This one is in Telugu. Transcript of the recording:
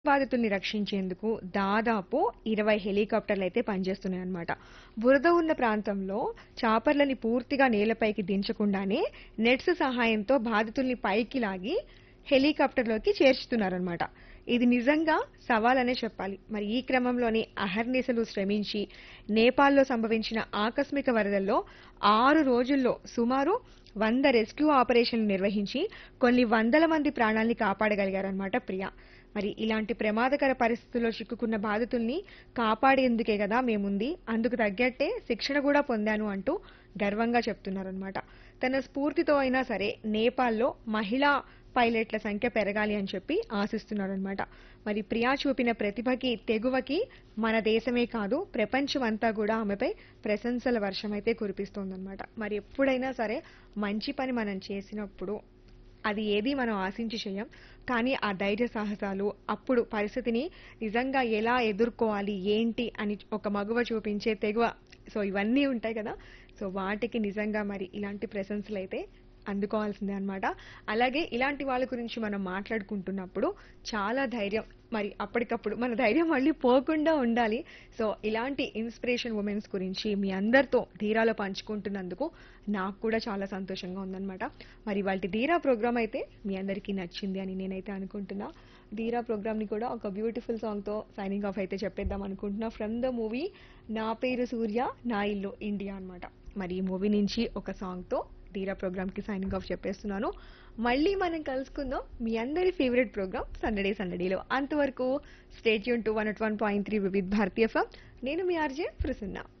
బాధితుల్ని రక్షించేందుకు దాదాపు ఇరవై హెలికాప్టర్లు అయితే పనిచేస్తున్నాయి అన్నమాట బురద ఉన్న ప్రాంతంలో చాపర్లని పూర్తిగా నేలపైకి దించకుండానే నెట్స్ సహాయంతో బాధితుల్ని పైకి లాగి హెలికాప్టర్లోకి చేర్చుతున్నారనమాట ఇది నిజంగా సవాలనే చెప్పాలి మరి ఈ క్రమంలోనే అహర్నిశలు శ్రమించి నేపాల్లో సంభవించిన ఆకస్మిక వరదల్లో ఆరు రోజుల్లో సుమారు వంద రెస్క్యూ ఆపరేషన్లు నిర్వహించి కొన్ని వందల మంది ప్రాణాల్ని కాపాడగలిగారనమాట ప్రియా మరి ఇలాంటి ప్రమాదకర పరిస్థితుల్లో చిక్కుకున్న బాధితుల్ని కాపాడేందుకే కదా మేముంది అందుకు తగ్గట్టే శిక్షణ కూడా పొందాను అంటూ గర్వంగా చెప్తున్నారనమాట తన స్ఫూర్తితో అయినా సరే నేపాల్లో మహిళా పైలట్ల సంఖ్య పెరగాలి అని చెప్పి ఆశిస్తున్నారనమాట మరి ప్రియా చూపిన ప్రతిభకి తెగువకి మన దేశమే కాదు ప్రపంచం అంతా కూడా ఆమెపై ప్రశంసల వర్షం అయితే కురిపిస్తోందనమాట మరి ఎప్పుడైనా సరే మంచి పని మనం చేసినప్పుడు అది ఏది మనం ఆశించి చేయం కానీ ఆ ధైర్య సాహసాలు అప్పుడు పరిస్థితిని నిజంగా ఎలా ఎదుర్కోవాలి ఏంటి అని ఒక మగువ చూపించే తెగువ సో ఇవన్నీ ఉంటాయి కదా సో వాటికి నిజంగా మరి ఇలాంటి ప్రశంసలు అయితే అందుకోవాల్సిందే అన్నమాట అలాగే ఇలాంటి వాళ్ళ గురించి మనం మాట్లాడుకుంటున్నప్పుడు చాలా ధైర్యం మరి అప్పటికప్పుడు మన ధైర్యం మళ్ళీ పోకుండా ఉండాలి సో ఇలాంటి ఇన్స్పిరేషన్ ఉమెన్స్ గురించి మీ అందరితో ధీరాలో పంచుకుంటున్నందుకు నాకు కూడా చాలా సంతోషంగా ఉందన్నమాట మరి వాళ్ళ ధీరా ప్రోగ్రామ్ అయితే మీ అందరికీ నచ్చింది అని నేనైతే అనుకుంటున్నా ధీరా ప్రోగ్రామ్ని కూడా ఒక బ్యూటిఫుల్ సాంగ్తో సైనింగ్ ఆఫ్ అయితే చెప్పేద్దాం అనుకుంటున్నా ఫ్రమ్ ద మూవీ నా పేరు సూర్య నా ఇల్లు ఇండియా అన్నమాట మరి ఈ మూవీ నుంచి ఒక సాంగ్తో ధీరా ప్రోగ్రామ్కి సైనింగ్ ఆఫ్ చెప్పేస్తున్నాను మళ్ళీ మనం కలుసుకుందాం మీ అందరి ఫేవరెట్ ప్రోగ్రామ్ సండడే సండడేలో అంతవరకు stay tuned to one at one point three Vividh Bharati FM నేను మీ ఆర్జే ప్రసన్న